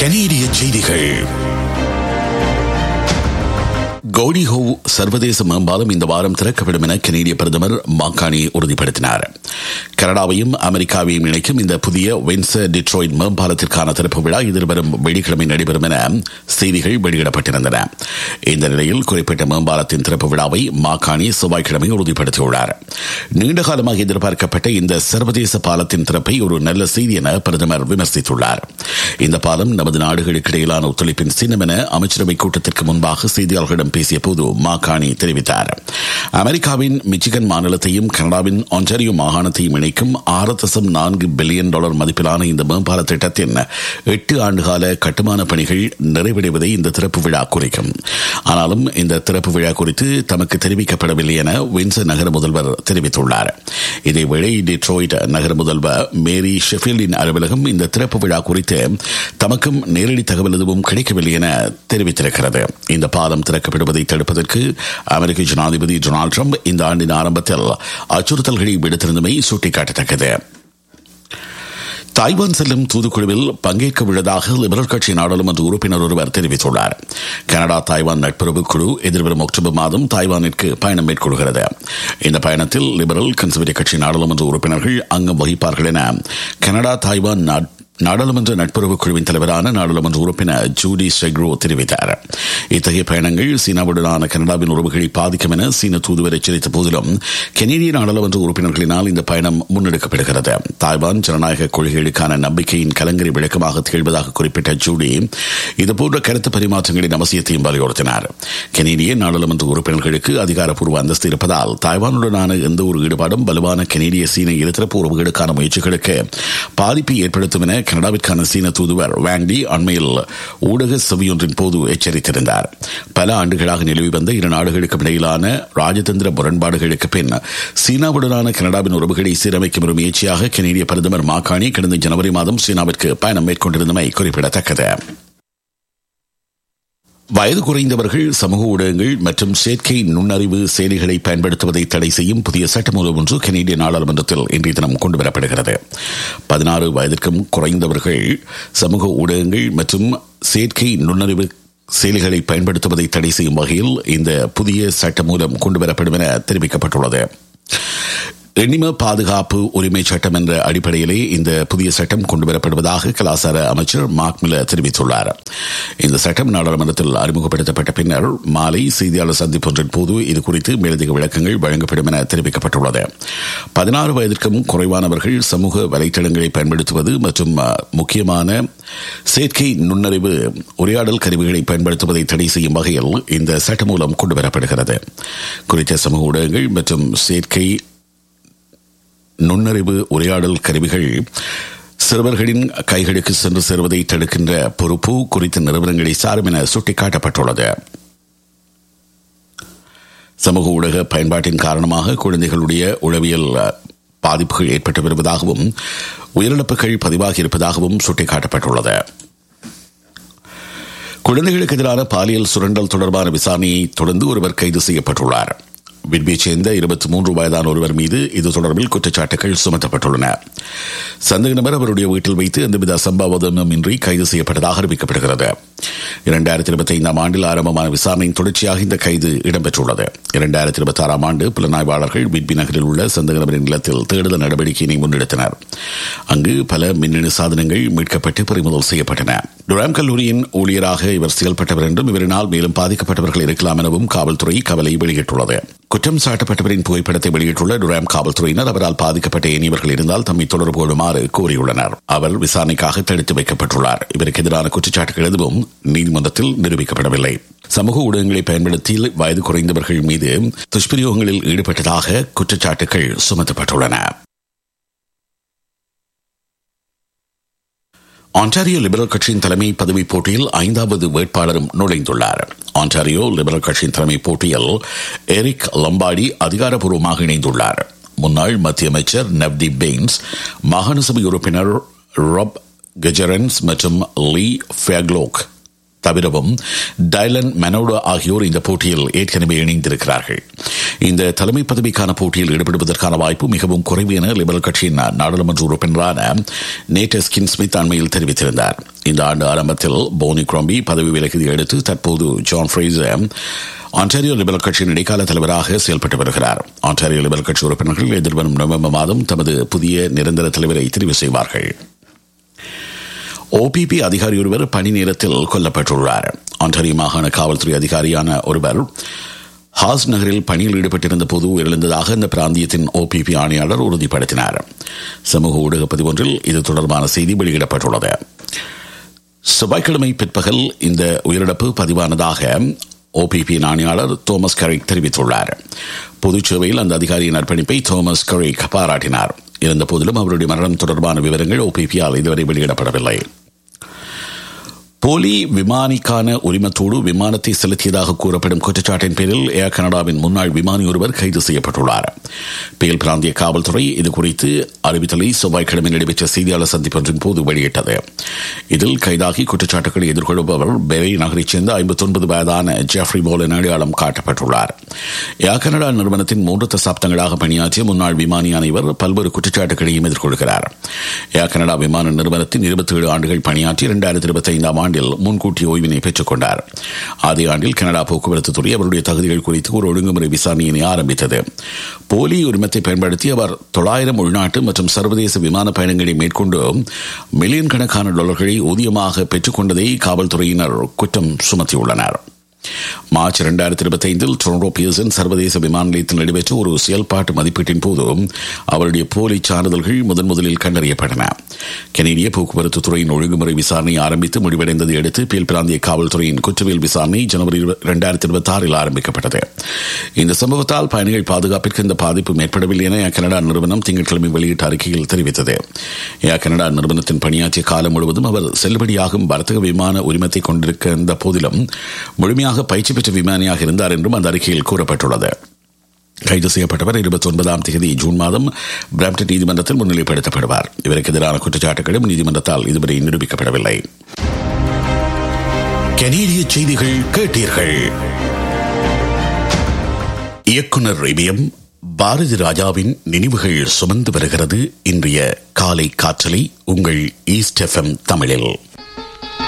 கனேடிய செய்திகள் கோடிஹோ சர்வதேச மேம்பாலம் இந்த வாரம் திறக்கப்படும் என கனேடிய பிரதமர் மாக்கானி உறுதிப்படுத்தினார் கனடாவையும் அமெரிக்காவையும் இணைக்கும் இந்த புதிய வின்சர் டிட்ரோயிட் மேம்பாலத்திற்கான திறப்பு விழா எதிர்வரும் வெள்ளிக்கிழமை நடைபெறும் என செய்திகள் வெளியிடப்பட்டிருந்தன இந்த நிலையில் குறிப்பிட்ட மேம்பாலத்தின் திறப்பு விழாவை மாக்கானி செவ்வாய்க்கிழமை உறுதிப்படுத்தியுள்ளார் நீண்டகாலமாக எதிர்பார்க்கப்பட்ட இந்த சர்வதேச பாலத்தின் திறப்பை ஒரு நல்ல செய்தி என பிரதமர் விமர்சித்துள்ளார் இந்த பாலம் நமது நாடுகளுக்கு இடையிலான ஒத்துழைப்பின் சின்னம் என அமைச்சரவை கூட்டத்திற்கு முன்பாக செய்தியாளர்களிடம் பேசிய போது மாகாணி தெரிவித்தார் அமெரிக்காவின் மிச்சிகன் மாநிலத்தையும் கனடாவின் ஒன்டாரியோ மாகாணத்தையும் இணைக்கும் ஆறு தசம் நான்கு பில்லியன் டாலர் மதிப்பிலான இந்த மேம்பால திட்டத்தின் எட்டு ஆண்டுகால கட்டுமான பணிகள் நிறைவடைவதை இந்த திறப்பு விழா குறிக்கும் ஆனாலும் இந்த திறப்பு விழா குறித்து தமக்கு தெரிவிக்கப்படவில்லை என வின்சர் நகர முதல்வர் தெரிவித்துள்ளார் இதேவேளை டிட்ரோயிட் நகர முதல்வர் மேரி ஷெஃபீல்டின் அலுவலகம் இந்த திறப்பு விழா குறித்து தமக்கும் நேரடி தகவல் எதுவும் கிடைக்கவில்லை என தெரிவித்திருக்கிறது இந்த பாலம் திறக்கப்படுவதை தடுப்பதற்கு அமெரிக்க ஜனாதிபதி டொனால்டு ட்ரம்ப் இந்த ஆண்டின் ஆரம்பத்தில் அச்சுறுத்தல்களை விடுத்திருந்தமை சுட்டிக்காட்டத்தக்கது தாய்வான் செல்லும் தூதுக்குழுவில் பங்கேற்க உள்ளதாக லிபரல் கட்சி நாடாளுமன்ற உறுப்பினர் ஒருவர் தெரிவித்துள்ளார் கனடா தாய்வான் நட்புறவு குழு எதிர்வரும் அக்டோபர் மாதம் தாய்வானிற்கு பயணம் மேற்கொள்கிறது இந்த பயணத்தில் லிபரல் கன்சர்வேட்டிவ் கட்சி நாடாளுமன்ற உறுப்பினர்கள் அங்கம் வகிப்பார்கள் என கனடா தாய்வான் நாடாளுமன்ற நட்புறவு குழுவின் தலைவரான நாடாளுமன்ற உறுப்பினர் ஜூடி செக்ரோ தெரிவித்தார் இத்தகைய பயணங்கள் சீனாவுடனான கனடாவின் உறவுகளை பாதிக்கும் என சீன தூதுவர் எச்சரித்த போதிலும் கெனடிய நாடாளுமன்ற உறுப்பினர்களினால் இந்த பயணம் முன்னெடுக்கப்படுகிறது தாய்வான் ஜனநாயக கொள்கைகளுக்கான நம்பிக்கையின் கலங்கரை விளக்கமாக திகழ்வதாக குறிப்பிட்ட ஜூடி இதுபோன்ற கருத்து பரிமாற்றங்களின் அவசியத்தையும் வலியுறுத்தினார் கெனடிய நாடாளுமன்ற உறுப்பினர்களுக்கு அதிகாரப்பூர்வ அந்தஸ்து இருப்பதால் தாய்வானுடனான எந்த ஒரு ஈடுபாடும் வலுவான கெனடிய சீன இருதரப்பு உறவுகளுக்கான முயற்சிகளுக்கு பாதிப்பை ஏற்படுத்தும் என கனடாவிற்கான சீன தூதுவர் வாண்டி அண்மையில் ஊடக செவியொன்றின் போது எச்சரித்திருந்தார் பல ஆண்டுகளாக நிலவி வந்த இரு நாடுகளுக்கும் இடையிலான ராஜதந்திர முரண்பாடுகளுக்கு பின் சீனாவுடனான கனடாவின் உறவுகளை சீரமைக்கும் ஒரு முயற்சியாக கனேடிய பிரதமர் மாகாணி கடந்த ஜனவரி மாதம் சீனாவிற்கு பயணம் மேற்கொண்டிருந்தமை குறிப்பிடத்தக்கது வயது குறைந்தவர்கள் சமூக ஊடகங்கள் மற்றும் செயற்கை நுண்ணறிவு செயலிகளை பயன்படுத்துவதை தடை செய்யும் புதிய சட்டமூலம் ஒன்று கனேடிய நாடாளுமன்றத்தில் இன்றைய தினம் கொண்டுவரப்படுகிறது பதினாறு வயதிற்கும் குறைந்தவர்கள் சமூக ஊடகங்கள் மற்றும் செயற்கை நுண்ணறிவு செயலிகளை பயன்படுத்துவதை தடை செய்யும் வகையில் இந்த புதிய சட்ட மூலம் கொண்டுவரப்படும் என தெரிவிக்கப்பட்டுள்ளது எண்ணிம பாதுகாப்பு உரிமை சட்டம் என்ற அடிப்படையிலே இந்த புதிய சட்டம் கொண்டுவரப்படுவதாக கலாச்சார அமைச்சர் மார்க் மில்லர் தெரிவித்துள்ளார் இந்த சட்டம் நாடாளுமன்றத்தில் அறிமுகப்படுத்தப்பட்ட பின்னர் மாலை செய்தியாளர் சந்திப்பொன்றின் போது இது குறித்து மேலதிக விளக்கங்கள் வழங்கப்படும் என தெரிவிக்கப்பட்டுள்ளது பதினாறு வயதிற்கும் குறைவானவர்கள் சமூக வலைத்தளங்களை பயன்படுத்துவது மற்றும் முக்கியமான செயற்கை நுண்ணறிவு உரையாடல் கருவிகளை பயன்படுத்துவதை தடை செய்யும் வகையில் இந்த சட்டம் மூலம் கொண்டுவரப்படுகிறது குறித்த சமூக ஊடகங்கள் மற்றும் செயற்கை நுண்ணறிவு உரையாடல் கருவிகள் சிறுவர்களின் கைகளுக்கு சென்று சேருவதை தடுக்கின்ற பொறுப்பு குறித்த நிறுவனங்களை சாரும் என சுட்டிக்காட்டப்பட்டுள்ளது சமூக ஊடக பயன்பாட்டின் காரணமாக குழந்தைகளுடைய உளவியல் பாதிப்புகள் ஏற்பட்டு வருவதாகவும் உயிரிழப்புகள் பதிவாகி இருப்பதாகவும் சுட்டிக்காட்டப்பட்டுள்ளது குழந்தைகளுக்கு எதிரான பாலியல் சுரண்டல் தொடர்பான விசாரணையை தொடர்ந்து ஒருவர் கைது செய்யப்பட்டுள்ளார் விட்பியை சேர்ந்த இருபத்தி மூன்று வயதான ஒருவர் மீது இது தொடர்பில் குற்றச்சாட்டுகள் சுமத்தப்பட்டுள்ளன சந்தேக நபர் அவருடைய வீட்டில் வைத்து எந்தவித அசம்பாவிதமும் இன்றி கைது செய்யப்பட்டதாக அறிவிக்கப்படுகிறது இரண்டாயிரத்தி இருபத்தி ஐந்தாம் ஆண்டில் ஆரம்பமான விசாரணையின் தொடர்ச்சியாக இந்த கைது இடம்பெற்றுள்ளது இரண்டாயிரத்தி இருபத்தி ஆறாம் ஆண்டு புலனாய்வாளர்கள் விட்பி நகரில் உள்ள சந்தேக நபரின் நிலத்தில் தேடுதல் நடவடிக்கையினை முன்னெடுத்தனர் அங்கு பல மின்னணு சாதனங்கள் மீட்கப்பட்டு பறிமுதல் செய்யப்பட்டன டுராம் கல்லூரியின் ஊழியராக இவர் செயல்பட்டவர் என்றும் இவரினால் மேலும் பாதிக்கப்பட்டவர்கள் இருக்கலாம் எனவும் காவல்துறை கவலை வெளியிட்டுள்ளது குற்றம் சாட்டப்பட்டவரின் புகைப்படத்தை வெளியிட்டுள்ள டுராம் காவல்துறையினர் அவரால் பாதிக்கப்பட்ட இனியவர்கள் இருந்தால் தம்மை தொடர்பு கொள்ளுமாறு கூறியுள்ளனர் அவர் விசாரணைக்காக தடுத்து வைக்கப்பட்டுள்ளார் இவருக்கு எதிரான குற்றச்சாட்டுகள் எதுவும் நீதிமன்றத்தில் நிரூபிக்கப்படவில்லை சமூக ஊடகங்களை பயன்படுத்தி வயது குறைந்தவர்கள் மீது துஷ்பிரயோகங்களில் ஈடுபட்டதாக குற்றச்சாட்டுகள் சுமத்தப்பட்டுள்ளன ஆன்டாரியோ லிபரல் கட்சியின் தலைமை பதவி போட்டியில் ஐந்தாவது வேட்பாளரும் நுழைந்துள்ளார் ஆன்டாரியோ லிபரல் கட்சியின் தலைமை போட்டியில் எரிக் லம்பாடி அதிகாரப்பூர்வமாக இணைந்துள்ளார் முன்னாள் மத்திய அமைச்சர் நவ்தீப் பெயின்ஸ் மாகாண சபை உறுப்பினர் ராப் கெஜரன்ஸ் மற்றும் லீ ஃபேக்லோக் தவிரவும் டைலன் மெனோடோ ஆகியோர் இந்த போட்டியில் ஏற்கனவே இணைந்திருக்கிறார்கள் இந்த தலைமை பதவிக்கான போட்டியில் ஈடுபடுவதற்கான வாய்ப்பு மிகவும் குறைவு என லிபரல் கட்சியின் நாடாளுமன்ற உறுப்பினரான நேட்ட ஸ்கின் ஸ்மித் அண்மையில் தெரிவித்திருந்தார் இந்த ஆண்டு ஆரம்பத்தில் போனி குரோம்பி பதவி விலகியதை அடுத்து தற்போது ஜான் ஃப்ரேசர் ஆன்டாரியோ லிபரல் கட்சியின் இடைக்கால தலைவராக செயல்பட்டு வருகிறார் ஆன்டாரியோ லிபரல் கட்சி உறுப்பினர்கள் எதிர்வரும் நவம்பர் மாதம் தமது புதிய நிரந்தர தலைவரை தெரிவு செய்வார்கள் ஓபிபி அதிகாரி ஒருவர் பணி நேரத்தில் கொல்லப்பட்டுள்ளார் ஆன்டாரியோ மாகாண காவல்துறை அதிகாரியான ஒருவர் ஹாஸ் நகரில் பணியில் ஈடுபட்டிருந்த போது உயிரிழந்ததாக இந்த பிராந்தியத்தின் ஓபிபி ஆணையாளர் உறுதிப்படுத்தினார் சமூக ஊடக பதிவொன்றில் இது தொடர்பான செய்தி வெளியிடப்பட்டுள்ளது செவ்வாய்க்கிழமை பிற்பகல் இந்த உயிரிழப்பு பதிவானதாக ஓபிபி ஆணையாளர் தோமஸ் கரிக் தெரிவித்துள்ளார் பொதுச் சேவையில் அந்த அதிகாரியின் அர்ப்பணிப்பை தோமஸ் கரிக் பாராட்டினார் இருந்த போதிலும் அவருடைய மரணம் தொடர்பான விவரங்கள் ஓபிபியால் இதுவரை வெளியிடப்படவில்லை போலி விமானிக்கான உரிமத்தோடு விமானத்தை செலுத்தியதாக கூறப்படும் குற்றச்சாட்டின் பேரில் ஏர் கனடாவின் முன்னாள் விமானி ஒருவர் கைது செய்யப்பட்டுள்ளார் பேல் பிராந்திய காவல்துறை இதுகுறித்து அறிவித்தலை செவ்வாய்க்கிழமை நடைபெற்ற செய்தியாளர் சந்திப்பொன்றின் போது வெளியிட்டது இதில் கைதாகி குற்றச்சாட்டுகளை எதிர்கொள்பவர் பெரை நகரைச் சேர்ந்த ஐம்பத்தொன்பது வயதான ஜெஃப்ரி போல் என அடையாளம் காட்டப்பட்டுள்ளார் ஏர் கனடா நிறுவனத்தின் மூன்று தசாப்தங்களாக பணியாற்றிய முன்னாள் விமானியான இவர் பல்வேறு குற்றச்சாட்டுகளையும் எதிர்கொள்கிறார் ஏர் கனடா விமான நிறுவனத்தின் இருபத்தி ஏழு ஆண்டுகள் பணியாற்றி இரண்டாயிரத்தி இருபத்தி ஐந்தாம் ஆண்டில் முன்கூட்டிய ஓய்வினை பெற்றுக் கொண்டார் அதே ஆண்டில் கனடா போக்குவரத்து துறை அவருடைய தகுதிகள் குறித்து ஒரு ஒழுங்குமுறை விசாரணையினை ஆரம்பித்தது போலி உரிமத்தை பயன்படுத்தி அவர் தொள்ளாயிரம் உள்நாட்டு மற்றும் சர்வதேச விமான பயணங்களை மேற்கொண்டு மில்லியன் கணக்கான டாலர்களை ஊதியமாக பெற்றுக்கொண்டதை காவல்துறையினர் குற்றம் சுமத்தியுள்ளனர் மார்ச் இரண்டாயிரத்தி இருபத்தி ஐந்தில் டொரண்டோ பியர்சன் சர்வதேச விமான நிலையத்தில் நடைபெற்ற ஒரு செயல்பாட்டு மதிப்பீட்டின் போது அவருடைய போலி சான்றிதழ்கள் முதன் முதலில் கண்டறியப்பட்டன கனேடிய போக்குவரத்து துறையின் ஒழுங்குமுறை விசாரணை ஆரம்பித்து முடிவடைந்ததை அடுத்து பேல் பிராந்திய காவல்துறையின் குற்றவியல் விசாரணை ஜனவரி இரண்டாயிரத்தி இருபத்தி ஆறில் ஆரம்பிக்கப்பட்டது இந்த சம்பவத்தால் பயணிகள் பாதுகாப்பிற்கு இந்த பாதிப்பு ஏற்படவில்லை என கனடா நிறுவனம் திங்கட்கிழமை வெளியிட்ட அறிக்கையில் தெரிவித்தது ஏர் கனடா நிறுவனத்தின் பணியாற்றிய காலம் முழுவதும் அவர் செல்லுபடியாகும் வர்த்தக விமான உரிமத்தை கொண்டிருக்கின்ற போதிலும் முழுமையாக பயிற்சி பெற்ற விமானியாக இருந்தார் என்றும் அந்த அறிக்கையில் கூறப்பட்டுள்ளது கைது செய்யப்பட்டவர் இருபத்தி ஒன்பதாம் தேதி ஜூன் மாதம் பிராம்டன் நீதிமன்றத்தில் முன்னிலைப்படுத்தப்படுவார் இவருக்கு எதிரான குற்றச்சாட்டுகளும் நீதிமன்றத்தால் இதுவரை நிரூபிக்கப்படவில்லை கனேடிய செய்திகள் கேட்டீர்கள் இயக்குனர் ரிபியம் பாரதி ராஜாவின் நினைவுகள் சுமந்து வருகிறது இன்றைய காலை காற்றலை உங்கள் ஈஸ்ட் எஃப்எம் தமிழில்